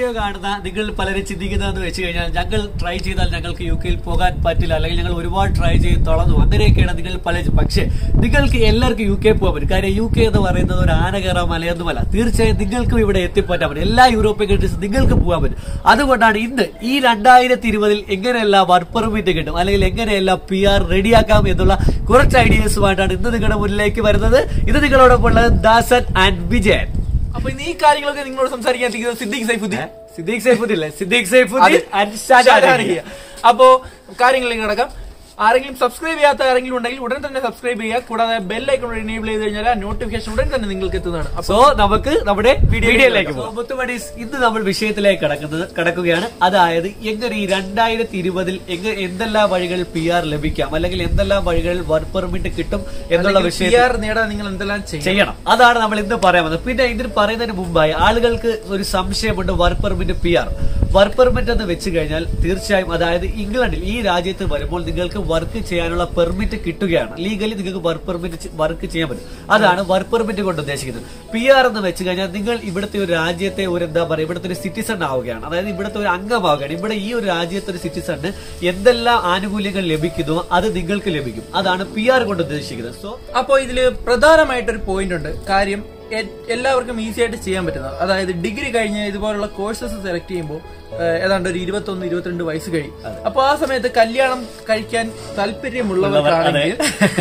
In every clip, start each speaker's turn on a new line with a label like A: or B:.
A: Video കാണുന്ന നിങ്ങൾ പലരും ചിന്തിക്കുന്നതെന്ന് വെച്ച് കഴിഞ്ഞാൽ ഞങ്ങൾ ട്രൈ ചെയ്താൽ ഞങ്ങൾക്ക് യു കെയിൽ പോകാൻ പറ്റില്ല അല്ലെങ്കിൽ ഞങ്ങൾ ഒരുപാട് ട്രൈ ചെയ്ത് തുളന്നു അങ്ങനെയൊക്കെയാണ് നിങ്ങൾ പലരും പക്ഷേ നിങ്ങൾക്ക് എല്ലാവർക്കും യു കെ പോകാൻ പറ്റും കാര്യം യു കെ എന്ന് പറയുന്നത് ഒരു ആന കയറാൻ മലയൊന്നുമല്ല തീർച്ചയായും നിങ്ങൾക്കും ഇവിടെ എത്തിപ്പറ്റാൻ പറ്റും എല്ലാ യൂറോപ്യൻ കൺട്രീസും നിങ്ങൾക്ക് പോകാൻ പറ്റും അതുകൊണ്ടാണ് ഇന്ന് ഈ രണ്ടായിരത്തി ഇരുപതിൽ എങ്ങനെയെല്ലാം വർക്ക് പെർമിറ്റ് കിട്ടും അല്ലെങ്കിൽ എങ്ങനെയെല്ലാം പി ആർ റെഡിയാക്കാം എന്നുള്ള കുറച്ച് ഐഡിയസുമായിട്ടാണ് ഇന്ന് നിങ്ങളുടെ മുന്നിലേക്ക് വരുന്നത് ഇത് നിങ്ങളോടൊപ്പം ഉള്ളത് ദാസൻ ആൻഡ് വിജയൻ
B: അപ്പൊ ഇന്ന് ഈ കാര്യങ്ങളൊക്കെ നിങ്ങളോട് സംസാരിക്കാൻ എത്തിക്കുന്നത് സിദ്ദീഖ് സൈഫുദ്ദീൻ
A: സിദ്ദീഖ് സൈഫുദ്ദീൻ അല്ലേ സിദ്ദീഖ് സൈഫുദ്ദീൻ ആൻഡ് ഷാജഹാൻ
B: ഷാജഹാനിയ. അപ്പോ കാര്യങ്ങളിലേക്ക് കിടക്കാം ആരെങ്കിലും സബ്സ്ക്രൈബ് ചെയ്യാത്ത ആരെങ്കിലും ഉണ്ടെങ്കിൽ ഉടൻ തന്നെ സബ്സ്ക്രൈബ് ചെയ്യുക കൂടാതെ ബെൽ ഐക്കൺ എനേബിൾ ചെയ്ത് കഴിഞ്ഞാൽ നോട്ടിഫിക്കേഷൻ ഉടൻ തന്നെ നിങ്ങൾക്ക് എത്തുന്നതാണ് അപ്പൊ
A: സോ നമുക്ക് നമ്മുടെ
B: വീഡിയോയിലേക്ക്
A: വീഡിയോയിലേക്ക് പോകാം മുത്തുമണീസ് ഇന്ന് നമ്മൾ വിഷയത്തിലേക്ക് കടക്കുന്നത് കടക്കുകയാണ് അതായത് എങ്ങനെ ഈ രണ്ടായിരത്തി ഇരുപതിൽ എങ്ങനെ എന്തെല്ലാം വഴികളിൽ പി ആർ ലഭിക്കാം അല്ലെങ്കിൽ എന്തെല്ലാം വഴികളിൽ വർക്ക് പെർമിറ്റ് കിട്ടും എന്നുള്ള വിഷയം
B: PR നേടാൻ നിങ്ങൾ എന്തെല്ലാം ചെയ്യും
A: ചെയ്യണം അതാണ് നമ്മൾ ഇന്ന് പറയാൻ വന്നത് പിന്നെ ഇതിന് പറയുന്നതിന് മുമ്പായി ആളുകൾക്ക് ഒരു സംശയമുണ്ട് work permit P R work permit എന്ന് വെച്ച് കഴിഞ്ഞാൽ തീർച്ചയായും അതായത് ഇംഗ്ലണ്ടിൽ ഈ രാജ്യത്ത് വരുമ്പോൾ നിങ്ങൾക്ക് വർക്ക് ചെയ്യാനുള്ള പെർമിറ്റ് കിട്ടുകയാണ് ലീഗലി നിങ്ങൾക്ക് വർക്ക് പെർമിറ്റ് വർക്ക് ചെയ്യാൻ പറ്റും അതാണ് വർക്ക് പെർമിറ്റ് കൊണ്ട് ഉദ്ദേശിക്കുന്നത് പി ആർ എന്ന് വെച്ച് കഴിഞ്ഞാൽ നിങ്ങൾ ഇവിടുത്തെ ഒരു രാജ്യത്തെ ഒരു എന്താ പറയുക ഇവിടുത്തെ ഒരു സിറ്റിസൺ ആവുകയാണ് അതായത് ഇവിടുത്തെ ഒരു അംഗമാവുകയാണ് ഇവിടെ ഈ ഒരു രാജ്യത്തെ ഒരു സിറ്റിസണ് എന്തെല്ലാം ആനുകൂല്യങ്ങൾ ലഭിക്കുന്നുവോ അത് നിങ്ങൾക്ക് ലഭിക്കും അതാണ് പി ആർ കൊണ്ട് ഉദ്ദേശിക്കുന്നത് സോ
B: അപ്പോ ഇതില് പ്രധാനമായിട്ടൊരു പോയിന്റ് ഉണ്ട് കാര്യം എ- എല്ലാവർക്കും ഈസി ആയിട്ട് ചെയ്യാൻ പറ്റുന്നത് അതായത് ഡിഗ്രി കഴിഞ്ഞ് ഇതുപോലുള്ള കോഴ്സസ് സെലക്ട് ചെയ്യുമ്പോൾ ഏതാണ്ട് ഒരു ഇരുപത്തൊന്ന് ഇരുപത്തിരണ്ട് വയസ്സ് കഴിയും അപ്പൊ ആ സമയത്ത് കല്യാണം കഴിക്കാൻ താല്പര്യമുള്ളവർക്കാണെങ്കിൽ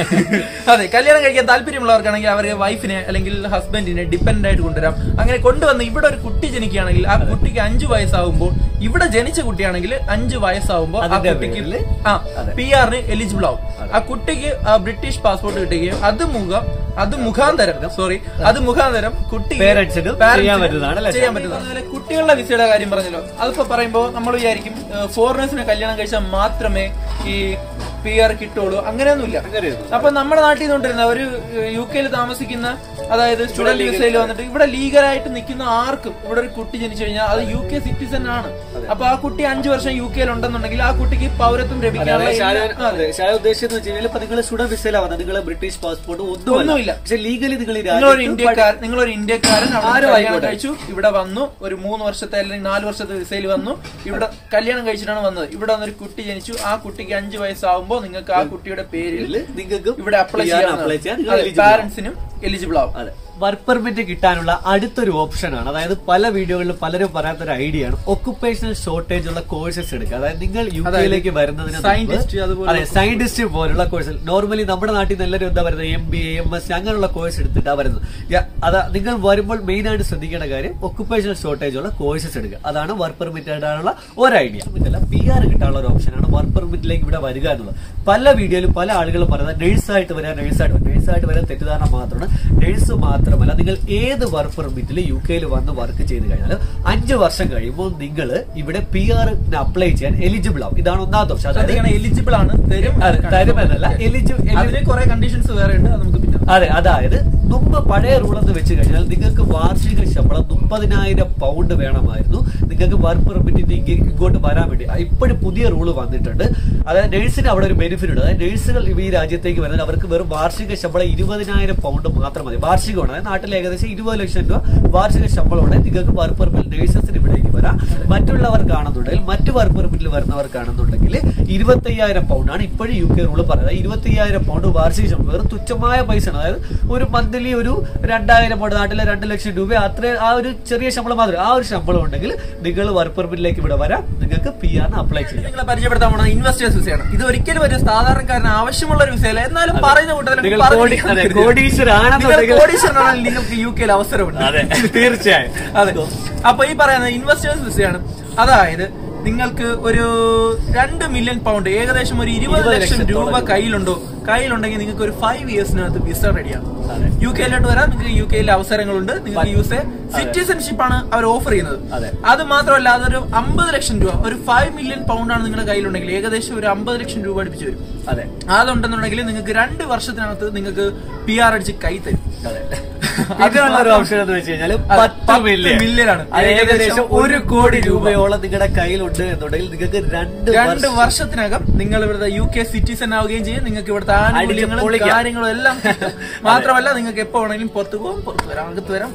B: അതെ കല്യാണം കഴിക്കാൻ താല്പര്യമുള്ളവർക്കാണെങ്കിൽ അവരുടെ വൈഫിനെ അല്ലെങ്കിൽ ഹസ്ബൻഡിനെ ഡിപ്പെൻഡന്റ് ആയിട്ട് കൊണ്ടുവരാം അങ്ങനെ കൊണ്ടുവന്ന് ഇവിടെ ഒരു കുട്ടി ജനിക്കുകയാണെങ്കിൽ ആ കുട്ടിക്ക് അഞ്ചു വയസ്സാവുമ്പോൾ ഇവിടെ ജനിച്ച കുട്ടിയാണെങ്കിൽ അഞ്ചു വയസ്സാവുമ്പോൾ ആ
A: അതിന്റെ
B: കുട്ടിക്ക്
A: പേരില്
B: ആ പി ആറിന് എലിജിബിൾ ആവും ആ കുട്ടിക്ക് ആ ബ്രിട്ടീഷ് പാസ്പോർട്ട് കിട്ടുകയും അത് മുഖം അത് മുഖാന്തരം സോറി അത് മുഖാന്തരം കുട്ടി
A: Parents ന് ചെയ്യാൻ പറ്റുന്നതാണ് അല്ലേ?
B: ചെയ്യാൻ പറ്റുന്നതാണ് അതുപോലെ കുട്ടികളുടെ വിസയുടെ കാര്യം പറഞ്ഞല്ലോ അതിപ്പോ പറയുമ്പോ നമ്മൾ വിചാരിക്കും ഫോറിനേഴ്സിനെ കല്യാണം കഴിച്ചാൽ മാത്രമേ ഈ പി ആർ കിട്ടുള്ളൂ അങ്ങനെയൊന്നുമില്ല അപ്പൊ നമ്മുടെ നാട്ടിൽ നിന്നുകൊണ്ടിരുന്ന ഒരു യു കെയിൽ താമസിക്കുന്ന അതായത് സ്റ്റുഡന്റ് വിസയിൽ വന്നിട്ട് ഇവിടെ ലീഗലായിട്ട് നിൽക്കുന്ന ആർക്കും ഇവിടെ ഒരു കുട്ടി ജനിച്ചു കഴിഞ്ഞാൽ അത് യു കെ സിറ്റിസൺ ആണ് അപ്പൊ ആ കുട്ടി അഞ്ചു വർഷം യു കെയിൽ ഉണ്ടെന്നുണ്ടെങ്കിൽ ആ കുട്ടിക്ക് പൗരത്വം ലഭിക്കാനുള്ള എല്ലാ- അതെ.
A: ഉദ്ദേശിച്ചെന്ന് വെച്ച് കഴിഞ്ഞാൽ ഇപ്പൊ നിങ്ങൾ സ്റ്റുഡന്റ് വിസയിലാണ് വന്നത് നിങ്ങൾ ബ്രിട്ടീഷ് പാസ്പോർട്ട്
B: ഒന്നുമില്ല.
A: ഒന്നുമില്ല പക്ഷെ ലീഗലി നിങ്ങൾ ഈ
B: നിങ്ങളൊരു
A: രാജ്യത്ത്
B: ഇന്ത്യക്കാരൻ നിങ്ങളൊരു ഇന്ത്യക്കാരൻ അവിടെ
A: ആരും
B: കല്യാണം
A: ആയിക്കോട്ടെ.
B: കഴിച്ചു ഇവിടെ വന്നു ഒരു മൂന്ന് വർഷത്തെ അല്ലെങ്കിൽ നാല് വർഷത്തെ വിസയിൽ വന്നു ഇവിടെ കല്യാണം കഴിച്ചിട്ടാണ് വന്നത് ഇവിടെ വന്നൊരു കുട്ടി ജനിച്ചു ആ കുട്ടിക്ക് അഞ്ചു വയസ്സാവുമ്പോൾ നിങ്ങൾക്ക് ആ കുട്ടിയുടെ പേരിൽ
A: നിങ്ങൾക്ക്
B: ഇവിടെ അപ്ലൈ
A: PR apply ചെയ്യാൻ നിങ്ങൾ
B: ചെയ്യാൻ
A: eligible ആവും.
B: പാരന്റ്സിനും എലിജിബിൾ ആവും
A: അതെ വർക്ക് പെർമിറ്റ് കിട്ടാനുള്ള അടുത്തൊരു ഓപ്ഷനാണ് അതായത് പല വീഡിയോകളിലും പലരും പറയാത്തൊരു ഐഡിയ ആണ് ഒക്കുപേഷണൽ ഷോർട്ടേജ് ഉള്ള കോഴ്സസ് എടുക്കുക അതായത് നിങ്ങൾ യു കെയിലേക്ക് വരുന്നതിന് മുമ്പ്
B: scientist അതുപോലെ
A: അതെ സയന്റിസ്റ്റ് പോലുള്ള കോഴ്സ് നോർമലി നമ്മുടെ നാട്ടിൽ നിന്ന് എല്ലാവരും എന്താ പറയുന്നത് എം ബി എം എസ് അങ്ങനെയുള്ള കോഴ്സ് എടുത്തിട്ടാ വരുന്നത് യ- അതാ നിങ്ങൾ വരുമ്പോൾ മെയിൻ ആയിട്ട് ശ്രദ്ധിക്കേണ്ട കാര്യം ഒക്കുപേഷണൽ ഷോർട്ടേജ് ഉള്ള കോഴ്സസ് എടുക്കുക അതാണ് വർക്ക് പെർമിറ്റ് ഇടാനുള്ള ഒരു ഐഡിയ ഇതല്ല പി ആർ കിട്ടാനുള്ള ഒരു ഓപ്ഷനാണ് വർക്ക് പെർമിറ്റിലേക്ക് ഇവിടെ വരിക എന്നുള്ളത് പല വീഡിയോയിലും പല ആളുകളും പറയുന്നത് നേഴ്സായിട്ട് വരാൻ നേഴ്സായിട്ട് നേഴ്സായിട്ട് വരാൻ തെറ്റിദ്ധാരണ മാത്രമാണ് നേഴ്സ് മാത്രമല്ല നിങ്ങൾ ഏത് വർക്ക് പെർമിറ്റിൽ യു കെയിൽ വന്ന് വർക്ക് ചെയ്ത് കഴിഞ്ഞാൽ അഞ്ച് വർഷം കഴിയുമ്പോൾ നിങ്ങൾ ഇവിടെ പി ആറിന് അപ്ലൈ ചെയ്യാൻ എലിജിബിൾ ആവും ഇതാണ് ഒന്നാമത്തെ ഓപ്ഷൻ അതായത്
B: എലിജിബിൾ ആണ് തരും
A: അതെ, തരുമെന്നല്ല എലിജിബിൾ
B: അതിന് കുറെ കണ്ടീഷൻസ് വേറെ ഉണ്ട് അത് നമുക്ക് പിന്നെ
A: അതെ അതായത് മുമ്പ് പഴയ റൂൾ എന്ന് വെച്ച് കഴിഞ്ഞാൽ നിങ്ങൾക്ക് വാർഷിക ശമ്പളം മുപ്പതിനായിരം പൗണ്ട് വേണമായിരുന്നു നിങ്ങൾക്ക് വർക്ക് പെർമിറ്റിന് ഇങ്ങോട്ട് വരാൻ വേണ്ടി ഇപ്പോഴും പുതിയ റൂൾ വന്നിട്ടുണ്ട് അതായത് നഴ്സിന് അവിടെ ഒരു ബെനിഫിറ്റ് ഉണ്ട് അതായത് നഴ്സുകൾ ഈ രാജ്യത്തേക്ക് വരുന്നത് അവർക്ക് വെറും വാർഷിക ശമ്പളം ഇരുപതിനായിരം പൗണ്ട് മാത്രം മതി വാർഷികമാണ് അതായത് നാട്ടിൽ ഏകദേശം ഇരുപത് ലക്ഷം രൂപ വാർഷിക ശമ്പളമാണ് നിങ്ങൾക്ക് വർക്ക് പെർമിറ്റ് നഴ്സസിന് ഇവിടേക്ക് വരാം മറ്റുള്ളവർക്കാണെന്നുണ്ടെങ്കിൽ മറ്റു വർക്ക് പെർമിറ്റിൽ വരുന്നവർക്കാണെന്നുണ്ടെങ്കിൽ ഇരുപത്തയ്യായിരം പൗണ്ടാണ് ഇപ്പോഴും യു കെ റൂൾ പറയുന്നത് ഇരുപത്തയ്യായിരം പൗണ്ട് വാർഷിക ശമ്പളം വെറും തുച്ഛമായ പൈസ ആണ് അതായത് ഒരു മന്ത്ലി ഒരു രണ്ടായിരം പൗണ്ട് നാട്ടിലെ രണ്ട് ലക്ഷം രൂപ അത്ര ആ ഒരു ചെറിയ ശമ്പളം മാത്രം ആ ഒരു ശമ്പളം ഉണ്ടെങ്കിൽ നിങ്ങൾ വർക്ക് പെർമിറ്റിലേക്ക് ഇവിടെ വരാം നിങ്ങൾക്ക് പി ആറിന് അപ്ലൈ ചെയ്യാം
B: നിങ്ങളെ പരിചയപ്പെടുത്താൻ പോകുന്നത് ഇൻവെസ്റ്റേഴ്സ് വിസയാണ് ഇത് ഒരിക്കലും ഒരു സാധാരണക്കാരന് ആവശ്യമുള്ള ഒരു വിസയല്ല എന്നാലും പറയുന്ന കൂട്ടത്തിൽ
A: നിങ്ങൾ
B: പറഞ്ഞു
A: കോടി- അതെ,
B: നിങ്ങൾ
A: കോടീശ്വരാണെന്നുണ്ടെങ്കിൽ
B: കോടീശ്വരനാണെങ്കിൽ നിങ്ങൾക്ക് യു കെയിൽ അവസരമുണ്ട്
A: അതെ തീർച്ചയായും
B: അതെ അപ്പൊ ഈ പറയുന്ന ഇൻവെസ്റ്റേഴ്സ് വിസയാണ് അതായത് നിങ്ങൾക്ക് ഒരു രണ്ട് മില്യൺ പൗണ്ട് ഏകദേശം ഒരു ഇരുപത്
A: ഇരുപത്
B: ലക്ഷം രൂപ
A: ലക്ഷത്തോളം
B: കയ്യിലുണ്ടോ കയ്യിലുണ്ടെങ്കിൽ നിങ്ങൾക്ക് ഒരു ഫൈവ് ഇയേഴ്സിനകത്ത് വിസ റെഡിയാണ്
A: അതെ.
B: യു കെയിലോട്ട് വരാൻ നിങ്ങൾക്ക് യു കെയിലെ അവസരങ്ങളുണ്ട് നിങ്ങൾക്ക് യു എ സിറ്റിസൺഷിപ്പ് ആണ് അവർ ഓഫർ ചെയ്യുന്നത്
A: അതെ.
B: അത് മാത്രമല്ല അതൊരു അമ്പത് ലക്ഷം രൂപ ഒരു ഫൈവ് മില്യൺ പൗണ്ട് ആണ് നിങ്ങളുടെ കയ്യിലുണ്ടെങ്കിൽ ഏകദേശം ഒരു അമ്പത് ലക്ഷം രൂപ അടുപ്പിച്ച് വരും
A: അതെ
B: അതുണ്ടെന്നുണ്ടെങ്കിൽ നിങ്ങൾക്ക് രണ്ട് വർഷത്തിനകത്ത് നിങ്ങൾക്ക് പി ആർ അടിച്ച് കൈ തരും
A: അതെ ഇതിനുള്ള ഒരു ഓപ്ഷൻ എന്ന് വെച്ച് കഴിഞ്ഞാൽ
B: അതെ,
A: പത്ത്
B: പത്ത്
A: മില്യൺ
B: million ആണ്.
A: അത് ഏകദേശം
B: ഏകദേശം
A: ഒരു കോടി രൂപയോളം നിങ്ങളുടെ കയ്യിലുണ്ട് എന്നുണ്ടെങ്കിൽ നിങ്ങൾക്ക് രണ്ട്
B: രണ്ട്
A: വർഷം
B: വർഷത്തിനകം നിങ്ങൾ ഇവിടുത്തെ യു കെ സിറ്റിസൺ ആവുകയും ചെയ്യും നിങ്ങൾക്ക് ഇവിടുത്തെ ആനുകൂല്യങ്ങളും
A: പൊളിക്കാം.
B: കാര്യങ്ങളും എല്ലാം കിട്ടും. മാത്രമല്ല നിങ്ങൾക്ക് എപ്പോ വേണമെങ്കിലും പുറത്തു പോകാം പുറത്തു വരാം അകത്ത് വരാം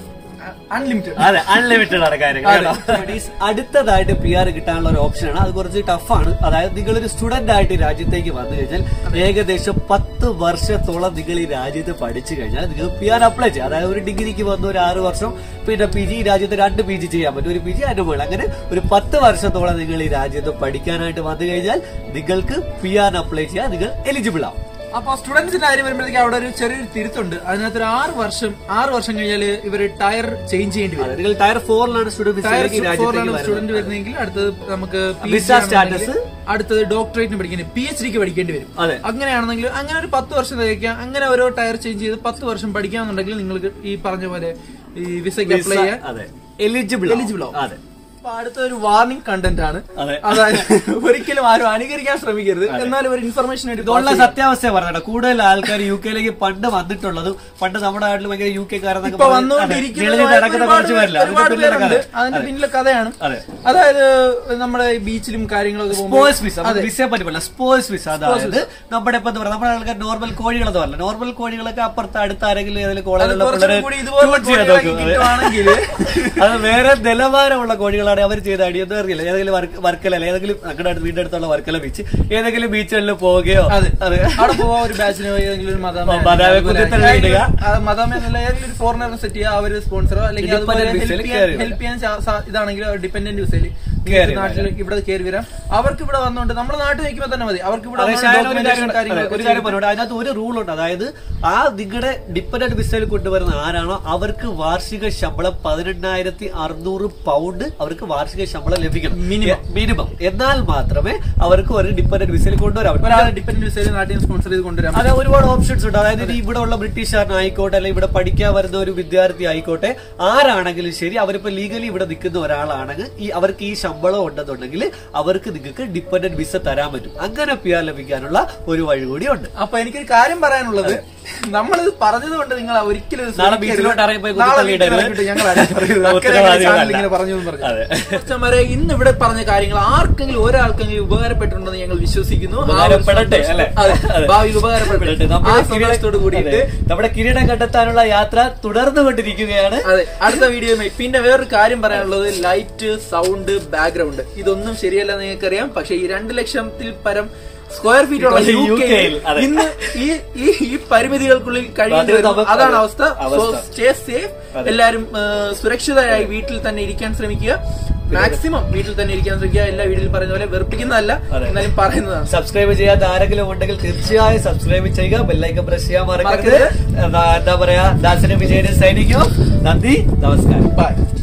B: അൺലിമിറ്റഡ്
A: അതെ അൺലിമിറ്റഡ് ആണ് കാര്യങ്ങൾ കേട്ടോ. Studies അടുത്തതായിട്ട് പി ആർ കിട്ടാനുള്ള ഒരു ഓപ്ഷനാണ് അത് കുറച്ച് ടഫാണ് അതായത് നിങ്ങളൊരു സ്റ്റുഡന്റ് ആയിട്ട് ഈ രാജ്യത്തേക്ക് വന്നു കഴിഞ്ഞാൽ ഏകദേശം പത്ത് വർഷത്തോളം നിങ്ങൾ ഈ രാജ്യത്ത് പഠിച്ചു കഴിഞ്ഞാൽ നിങ്ങൾ പി ആർ അപ്ലൈ ചെയ്യാം അതായത് ഒരു ഡിഗ്രിക്ക് വന്ന് ഒരു ആറ് വർഷം പിന്നെ പി ജി ഈ രാജ്യത്ത് രണ്ട് പി ജി ചെയ്യാൻ പറ്റും ഒരു പി ജി അതിന്റെ മുകളിൽ അങ്ങനെ ഒരു പത്ത് വർഷത്തോളം നിങ്ങൾ ഈ രാജ്യത്ത് പഠിക്കാനായിട്ട് വന്നു കഴിഞ്ഞാൽ നിങ്ങൾക്ക് പി ആർ അപ്ലൈ ചെയ്യാൻ നിങ്ങൾ എലിജിബിൾ ആവും
B: അപ്പൊ സ്റ്റുഡൻസിന്റെ കാര്യം വരുമ്പോഴത്തേക്ക് അവിടെ ഒരു ചെറിയൊരു തിരുത്തുണ്ട് അതിനകത്ത് ഒരു ആറ് വർഷം ആറ് വർഷം കഴിഞ്ഞാൽ ഇവർ ടയർ ചേഞ്ച് ചെയ്യേണ്ടി വരും
A: അതെ, നിങ്ങൾ ടയർ ഫോറിലാണ് സ്റ്റുഡന്റ്
B: ടയർ
A: വിസയിലേക്ക് ഈ രാജ്യത്തേക്ക്
B: ഫോറിലാണ്
A: വരുന്നത്
B: സ്റ്റുഡന്റ് വരുന്നതെങ്കിൽ അടുത്തത് നമുക്ക് PhD
A: Visa
B: ആണെന്നുണ്ടെങ്കിൽ
A: status.
B: അടുത്തത് ഡോക്ടറേറ്റിന് പഠിക്കേണ്ടി പി എച്ച് ഡിക്ക് പഠിക്കേണ്ടി വരും
A: അതെ
B: അങ്ങനെയാണെന്നെങ്കിൽ അങ്ങനെ ഒരു പത്ത് വർഷം തികയ്ക്കാം അങ്ങനെ ഓരോ ടയർ ചേഞ്ച് ചെയ്ത് പത്ത് വർഷം പഠിക്കാന്നുണ്ടെങ്കിൽ നിങ്ങൾക്ക് ഈ പറഞ്ഞ പോലെ ഈ വിസയ്ക്ക് അപ്ലൈ ചെയ്യാൻ
A: അതെ എലിജിബിൾ
B: എലിജിബിൾ ആവും
A: അതെ
B: അപ്പൊ അടുത്ത ഒരു വാർണിംഗ് കണ്ടന്റ് ആണ്
A: അതെ.
B: അതായത് ഒരിക്കലും ആരും അനുകരിക്കാൻ ശ്രമിക്കരുത് എന്നാലും ഒരു ഇൻഫർമേഷൻ
A: ഇതുള്ള സത്യാവസ്ഥ പറഞ്ഞോ കൂടുതൽ ആൾക്കാർ യു കെയിലേക്ക് പണ്ട് വന്നിട്ടുള്ളതും പണ്ട് നമ്മുടെ നാട്ടിൽ ഭയങ്കര യു കെ
B: ഇപ്പൊ വന്നുകൊണ്ടിരിക്കുന്ന
A: നടക്കുന്ന കുറച്ച് പേരില്ല അതിന്റെ
B: ഒരുപാട്
A: പിന്നിലുള്ള
B: പേരുണ്ട്
A: കഥ.
B: അതിന്റെ പിന്നിലെ കഥയാണ്
A: അതെ.
B: അതായത് നമ്മുടെ ബീച്ചിലും കാര്യങ്ങളൊക്കെ പോകുമ്പോൾ
A: സ്പോർട്സ് വിസ വിസയെ പറ്റി പറയില്ല സ്പോർട്സ് വിസ അതായത് നമ്മുടെ ഇപ്പൊ എന്താ പറയാ നമ്മുടെ ആൾക്കാർ നോർമൽ കോഴികളൊന്നും അല്ല നോർമൽ കോഴികളൊക്കെ അപ്പുറത്ത് അടുത്ത് ആരെങ്കിലും ഏതെങ്കിലും കോളേജിലുള്ള
B: കുറച്ചും
A: പിള്ളേരെ
B: കൂടി ഇതുപോലുള്ള
A: shoot ചെയ്യാൻ
B: കോഴികളൊക്കെ
A: നോക്കും.
B: കിട്ടുവാണെങ്കിൽ
A: അത് വേറെ നിലവാരമുള്ള കോഴികളാണ് അവർ ചെയ്ത അടിയൊന്നും അറിയില്ല ഏതെങ്കിലും വർക്ക്- വർക്കല അല്ല ഏതെങ്കിലും ഞങ്ങളുടെ അടുത്ത് വീടിന്റെ അടുത്തുള്ള വർക്കല ബീച്ച് ഏതെങ്കിലും ബീച്ചുകളിൽ പോവുകയോ
B: അതെ
A: അതെ
B: അവിടെ പോവാ ഒരു ബാച്ചിന് പോയി ഏതെങ്കിലും ഒരു മദാമ
A: മദാമയെ കുത്തിത്തള്ളി ഇടുക.
B: മദാമ എന്നല്ല ഏതെങ്കിലും ഒരു ഫോറിനർ സെറ്റ് ചെയ്യുക അവര് സ്പോൺസറോ അല്ലെങ്കിൽ അതുപോലെ
A: Dependent
B: ഹെൽപ്പ്
A: visa യിൽ
B: ചെയ്യാൻ
A: കയറി
B: ഹെൽപ്പ് ചെയ്യാൻ ചാ- സാ- ഇതാണെങ്കിൽ ഡിപെൻഡന്റ് വിസയിൽ
A: കയറി
B: നാട്ടിൽ ഇവിടെ കയറി വരാം അവർക്ക് ഇവിടെ വന്നോണ്ട് നമ്മുടെ നാട്ടിൽ നിൽക്കുമ്പോൾ തന്നെ മതി അവർക്ക് ഇവിടെ
A: അതെ,
B: വന്നോണ്ട്
A: ഷാൻ ഒരു
B: documentation
A: കാര്യം- അതെ,
B: കാര്യങ്ങളൊക്കെ
A: ഒരു കാര്യം പറഞ്ഞോട്ടെ അതിനകത്ത് ഒരു റൂൾ ഉണ്ട് അതായത് ആ നിങ്ങളുടെ ഡിപ്പെൻഡന്റ് വിസയിൽ കൊണ്ടുവരുന്ന ആരാണോ അവർക്ക് വാർഷിക ശമ്പളം പതിനെണ്ണായിരത്തി അറുന്നൂറ് പൗണ്ട് അവർക്ക് വാർഷിക ശമ്പളം ലഭിക്കണം
B: Minimum.
A: മിനിമം എന്നാൽ മാത്രമേ അവർക്ക് ഒരു ഡിപ്പെൻഡന്റ് വിസയിൽ കൊണ്ടുവരാൻ പറ്റൂ
B: ഒരാളെ ഡിപെൻഡന്റ് വിസയിൽ നാട്ടിൽ സ്പോൺസർ ചെയ്ത് കൊണ്ടുവരാം
A: അതെ ഒരുപാട് ഓപ്ഷൻസ് ഉണ്ട് അതായത് ഇനി ഇവിടെ ഉള്ള ബ്രിട്ടീഷുകാരനായിക്കോട്ടെ അല്ലെങ്കിൽ ഇവിടെ പഠിക്കാൻ വരുന്ന ഒരു വിദ്യാർത്ഥി ആയിക്കോട്ടെ ആരാണെങ്കിലും ശരി അവരിപ്പോ ലീഗലി ഇവിടെ നിൽക്കുന്ന ഒരാളാണെങ്കിൽ ഈ അവർക്ക് ഈ ശമ്പളം ഉണ്ടെന്നുണ്ടെങ്കിൽ അവർക്ക് നിങ്ങൾക്ക് ഡിപ്പെൻഡന്റ് വിസ തരാൻ പറ്റും അങ്ങനെ പി ആർ ലഭിക്കാനുള്ള ഒരു വഴി കൂടി ഉണ്ട്
B: അപ്പൊ എനിക്കൊരു കാര്യം പറയാനുള്ളത് നമ്മളിത് പറഞ്ഞത് കൊണ്ട് നിങ്ങൾ ഒരിക്കലും ഇത്
A: നാളെ
B: ശ്രമിക്കരുത്.
A: ബീച്ചിലോട്ട് ഇറങ്ങി പോയി
B: നാളെ
A: കുത്തിത്തള്ളിയിടരുത്.
B: ബീച്ചിൽ ഇറങ്ങിയിട്ട് ഞങ്ങൾ ആരെയും പറയരുത്. അക്കരെ
A: ഉത്തരവാദികളല്ല.
B: ചാനൽ ഇങ്ങനെ പറഞ്ഞു എന്ന് പറഞ്ഞു.
A: അതെ.
B: കുറച്ചന്മാരെ ഇന്ന് ഇവിടെ പറഞ്ഞ കാര്യങ്ങൾ ആർക്കെങ്കിലും ഒരാൾക്കെങ്കിലും ഉപകാരപ്പെട്ടിട്ടുണ്ടെന്ന് ഞങ്ങൾ വിശ്വസിക്കുന്നു ആ ഒരു
A: ഉപകാരപ്പെടട്ടെ,
B: സന്തോഷം-
A: അല്ലേ?
B: അതെ.
A: അതെ.
B: ഭാവി ഉപകാരപ്പെടട്ടെ ആ
A: നമ്മുടെ
B: സന്തോഷത്തോട് കൂടിയിട്ട്
A: അതെ. നമ്മുടെ കിരീടം കണ്ടെത്താനുള്ള യാത്ര തുടർന്നുകൊണ്ടിരിക്കുകയാണ്
B: അതെ അടുത്ത വീഡിയോയുമായി പിന്നെ വേറൊരു കാര്യം പറയാനുള്ളത് ലൈറ്റ് സൗണ്ട് ബാക്ക്ഗ്രൗണ്ട് ഇതൊന്നും ശരിയല്ല നിങ്ങൾക്കറിയാം പക്ഷെ ഈ രണ്ട് ലക്ഷത്തിൽ പരം സ്ക്വയർ ഫീറ്റ് ഉള്ള
A: യു
B: യു
A: കെയിൽ,
B: കെയിൽ
A: അതെ.
B: ഇന്ന് ഈ ഈ ഈ പരിമിതികൾക്കുള്ളിൽ കഴിയേണ്ടി
A: അത്
B: വരും
A: നമുക്ക്
B: അതാണ് അവസ്ഥ സോ
A: അവസ്ഥ.
B: സ്റ്റേ സേഫ് എല്ലാവരും ആ, സുരക്ഷിതരായി വീട്ടിൽ തന്നെ ഇരിക്കാൻ ശ്രമിക്കുക മാക്സിമം വീട്ടിൽ തന്നെ ഇരിക്കാൻ ശ്രമിക്കുക എല്ലാ വീട്ടിലും പറയുന്ന പോലെ വെറുപ്പിക്കുന്നതല്ല
A: അതെ.
B: എന്നാലും പറയുന്നതാണ്
A: സബ്സ്ക്രൈബ് ചെയ്യാത്ത ആരെങ്കിലും ഉണ്ടെങ്കിൽ തീർച്ചയായും സബ്സ്ക്രൈബ് ചെയ്യുക ബെല്ലൈക്കൻ പ്രസ് ചെയ്യാൻ മറക്കരുത് എന്താ എന്താ പറയാ ദാസന വിജയന് സൈനിക്കും നന്ദി നമസ്കാരം
B: ബൈ